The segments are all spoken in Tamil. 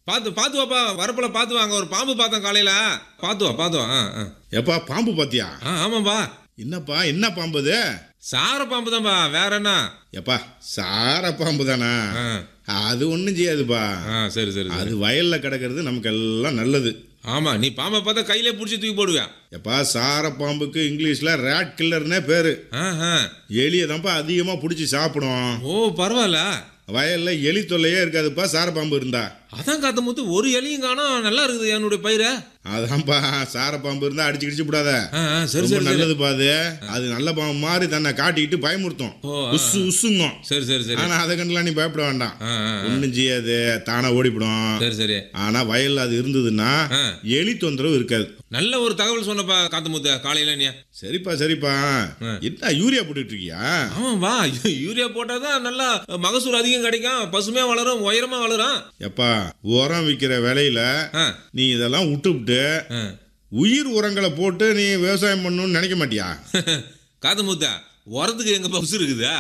பார்த்து பார்த்து வாப்பா வரப்புல பார்த்து வாங்க ஒரு பாம்பு பார்த்தோம் காலையில பார்த்து வா பார்த்து வா ஆ ஆ. எப்பா பாம்பு பாத்தியா ஆ ஆமாப்பா என்னப்பா என்ன பாம்பு இது சார பாம்பு தான்ப்பா வேற என்ன எப்பா சார பாம்பு தானா ஆ அது ஒன்றும் செய்யாதுப்பா ஆ சரி சரி சரி அது வயல்ல கிடக்கிறது நமக்கு எல்லாம் நல்லது ஆமா நீ பாம்பை பார்த்தா கையிலே பிடிச்சி தூக்கி போடுவியா எப்பா சார பாம்புக்கு இங்கிலீஷ்ல ரேட் கில்லர்னே பேரு ஆ ஆ எலியை தான்ப்பா அதிகமாக பிடிச்சி சாப்பிடும் ஓ பரவாயில்ல வயல்ல எலி தொல்லையே இருக்காதுப்பா சார பாம்பு இருந்தா அதான் காத்த முத்து ஒரு எலியும் காணோம் நல்லா இருக்குது என்னுடைய பயிரை அதான்ப்பா சார பாம்பு இருந்தா அடிச்சு கிடிச்சு விடாத ஆ ஆ, சரி ரொம்ப சரி சரி நல்லதுப்பா அது அது நல்ல பாம்பு மாதிரி தன்னை காட்டிக்கிட்டு பயமுறுத்தும் ஓ, ஆ, உசு உசுங்கும் சரி சரி சரி ஆனா அதை கண்டுலாம் நீ பயப்பட வேண்டாம் ஆ ஆ, ஆ. ஒன்றும் செய்யாது தானே ஓடிவிடும் சரி சரி ஆனா வயல்ல அது இருந்ததுன்னா ஆ. எலி தொந்தரவு இருக்காது நல்ல ஒரு தகவல் சொன்னப்பா காத்து முத்து காலையில நீ சரிப்பா சரிப்பா ஆ. என்ன யூரியா போட்டுட்டு இருக்கியா ஆமாப்பா யூ- யூரியா போட்டாதான் நல்லா மகசூல் அதிகம் கிடைக்கும் பசுமையா வளரும் உயரமா வளரும் எப்பா உரம் விற்கிற விலையில ஆ, நீ இதெல்லாம் விட்டுவிட்டு ஆ. உயிர் உரங்களை போட்டு நீ விவசாயம் பண்ணணும்னு நினைக்க மாட்டியா காத்து முத்த உரத்துக்கு எங்க பஸ் இருக்குதா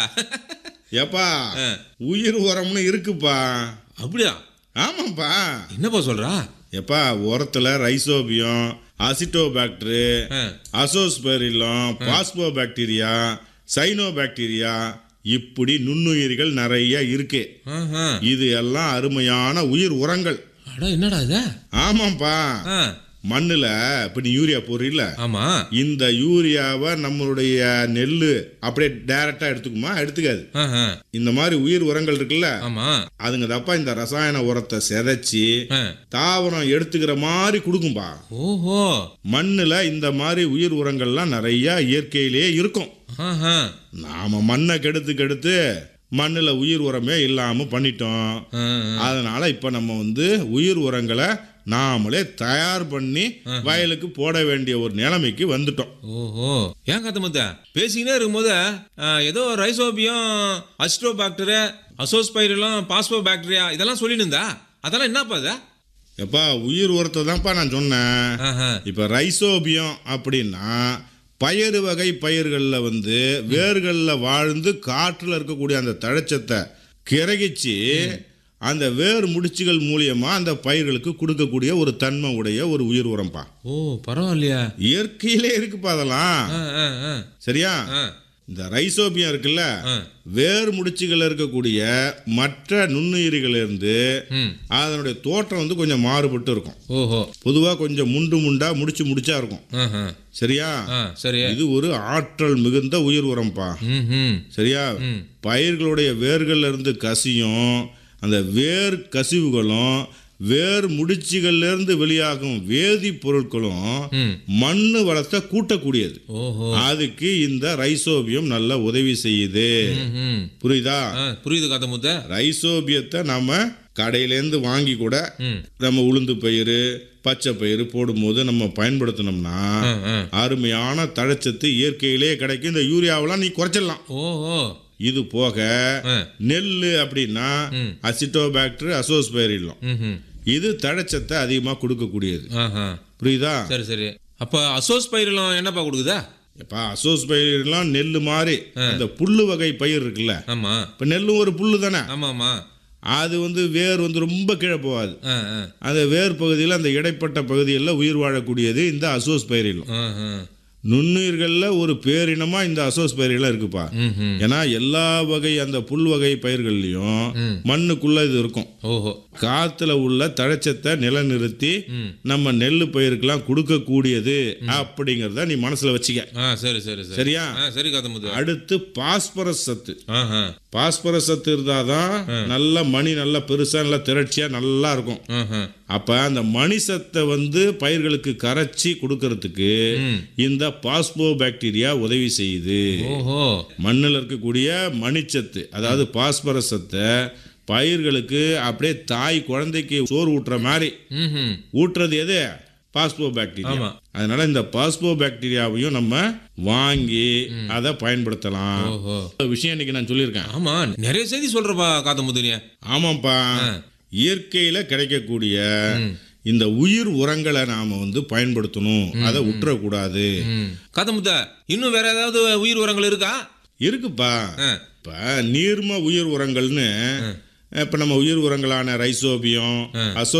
ஏப்பா ஆ. உயிர் உரம்னு இருக்குப்பா அப்படியா ஆமாப்பா என்னப்பா சொல்றா எப்பா உரத்துல ரைசோபியம் அசிட்டோபாக்டரு ஆ, azospirillum phospho bacteria cyano bacteria இப்படி நுண்ணுயிர்கள் நிறைய இருக்கு ஆஹா. இது எல்லாம் அருமையான உயிர் உரங்கள் அட என்னடா இது ஆமாப்பா ஆ, மண்ணுல இப்ப நீ யூரியா போடுறீல்ல ஆமா இந்த யூரியாவை நம்மளுடைய நெல் அப்படியே டைரக்டா எடுத்துக்குமா எடுத்துக்காது ஆஹா. இந்த மாதிரி உயிர் உரங்கள் இருக்குல்ல ஆமா அதுங்க தப்பா இந்த ரசாயன உரத்தை செதைச்சி ஆ. தாவரம் எடுத்துக்கிற மாதிரி கொடுக்கும்பா ஓஹோ மண்ணுல இந்த மாதிரி உயிர் உரங்கள்லாம் நிறைய இயற்கையிலேயே இருக்கும் ஆஹா. நாம மண்ணை கெடுத்து கெடுத்து மண்ணுல உயிர் உரமே இல்லாம பண்ணிட்டோம் ஆ, ஆ. அதனால இப்ப நம்ம வந்து உயிர் உரங்களை நாமளே தயார் பண்ணி வயலுக்கு போட வேண்டிய ஒரு நிலைமைக்கு வந்துட்டோம் ஓஹோ ஏன் காத்து முத்த பேசிக்கினே இருக்கும்போது ஆ, ஏதோ rhizobium azotobacter azospirillum phospho bacteria இதெல்லாம் சொல்லிட்டு இருந்தா அதெல்லாம் என்னப்பா அது எப்பா உயிர் உரத்தை தான்ப்பா நான் சொன்னேன் ஆஹா. இப்ப ரைசோபியம் அப்படின்னா பயறு வகை பயிர்களில் வந்து வேர்களில் வாழ்ந்து காற்றில் இருக்கக்கூடிய அந்த தழைச்சத்தை கிரகிச்சு அந்த வேர் முடிச்சுகள் மூலியமா அந்த பயிர்களுக்கு கொடுக்கக்கூடிய ஒரு தன்மை உடைய ஒரு உயிர் உரம்பா ஓ பரவாயில்லையா இயற்கையிலே இருக்குப்பா அதெல்லாம் ஆ, ஆ, ஆ. சரியா ஆ, இந்த ரைசோபியம் இருக்குல்ல ஆ. வேர் முடிச்சுகள் இருக்கக்கூடிய மற்ற நுண்ணுயிரிகள் இருந்து ம். அதனுடைய தோற்றம் வந்து கொஞ்சம் மாறுபட்டு இருக்கும் ஓஹோ பொதுவாக கொஞ்சம் முண்டு முண்டா முடிச்சு முடிச்சா இருக்கும் ஆஹா. சரியா ஆ சரி இது ஒரு ஆற்றல் மிகுந்த உயிர் உரம்பா ம் ம் சரியா ம். பயிர்களுடைய வேர்கள்ல இருந்து கசியும் அந்த வேர் கசிவுகளும் வேர் முடிச்சுகள்ல இருந்து வெளியாகும் வேதிப் பொருட்களும் ம். மண்ணு வளத்தை கூட்டக்கூடியது ஓஹோ அதுக்கு இந்த ரைசோபியம் நல்ல உதவி செய்யுது ம், ம். புரியுதா ஆ, புரியுது காத்த முத்த ரைசோபியத்தை நாம கடையிலேருந்து வாங்கி கூட ம் நம்ம உளுந்து பயிறு பச்சை பயிறு போடும்போது நம்ம பயன்படுத்தினோம்னா ஆ, ஆ. அருமையான தழைச்சத்து இயற்கையிலே கிடைக்கும் இந்த யூரியாவெல்லாம் நீ குறைச்சிடலாம் ஓஹோ இது போக ஆ. நெல் அப்படின்னா ம். அசிட்டோபாக்டர் அசோஸ்பைரிலம் ம் ம் இது தழைச்சத்தை அதிகமாக கொடுக்கக்கூடியது ஆஹா புரியுதா சரி சரி அப்ப அசோஸ் பயிரெல்லாம் என்னப்பா கொடுக்குதா எப்பா அசோஸ்பைரிலாம் நெல் மாதிரி அந்த புல்லு வகை பயிர் இருக்குல்ல ஆமா இப்போ நெல்லும் ஒரு புல்லு தானே ஆமா ஆமா அது வந்து வேர் வந்து ரொம்ப கீழே போகாது ஆ ஆ அந்த வேர் பகுதியில் அந்த இடைப்பட்ட பகுதிகளில் உயிர் வாழக்கூடியது இந்த அசோஸ்பைரிலம் ஆ, ஆ. நுண்ணுயிர்களில் ஒரு பேரினமாக இந்த அசோஸ்பைரிலம் இருக்குப்பா ம் ம் ஏன்னா எல்லா வகை அந்த புல் வகை பயிர்கள்லையும் ம். மண்ணுக்குள்ள இது இருக்கும் ஓஹோ காத்துல உள்ள தழைச்சத்தை நிலநிறுத்தி ம் நம்ம நெல் பயிருக்கெல்லாம் கொடுக்கக்கூடியது அப்படிங்கிறத நீ மனசுல வச்சுக்க ஆ சரி சரி சரி சரியா ஆ சரி காத்த முத்து அடுத்து பாஸ்பரஸ் சத்து ஆஹா பாஸ்பரஸ் சத்து இருந்தாதான் நல்ல மணி நல்லா பெருசா நல்லா திரட்சியா நல்லா இருக்கும் ஆஹா அப்ப அந்த மணி சத்தை வந்து பயிர்களுக்கு கரைச்சி கொடுக்கறதுக்கு ம். இந்த பாஸ்போ பாக்டீரியா உதவி செய்யுது ஓஹோ மண்ணில் இருக்கக்கூடிய மணிச்சத்து அதாவது பாஸ்பரஸ் சத்தை பயிர்களுக்கு அப்படியே தாய் குழந்தைக்கு சோறு ஊட்டுற மாதிரி ம் ம் ஊட்டுறது எது பாஸ்போ பாக்டீரியா ஆமா. அதனால இந்த பாஸ்போ பாக்டீரியாவையும் நம்ம வாங்கி அதை பயன்படுத்தலாம் ஓஹோ ஒரு விஷயம் இன்னைக்கு நான் சொல்லியிருக்கேன் ஆமா நிறைய செய்தி சொல்றப்பா காத்த முத்துனியா ஆமாப்பா இயற்கையில கிடைக்கக்கூடிய இந்த உயிர் உரங்களை நாம வந்து பயன்படுத்தணும் அதை விட்டுறக்கூடாது ம் காத்த முத்த இன்னும் வேற ஏதாவது உயிர் உரங்கள் இருக்கா இருக்குப்பா ஆ இப்ப நீர்ம உயிர் உரங்கள்னு இப்ப நம்ம உயிர் உரங்களான ரைசோபியம் அசோ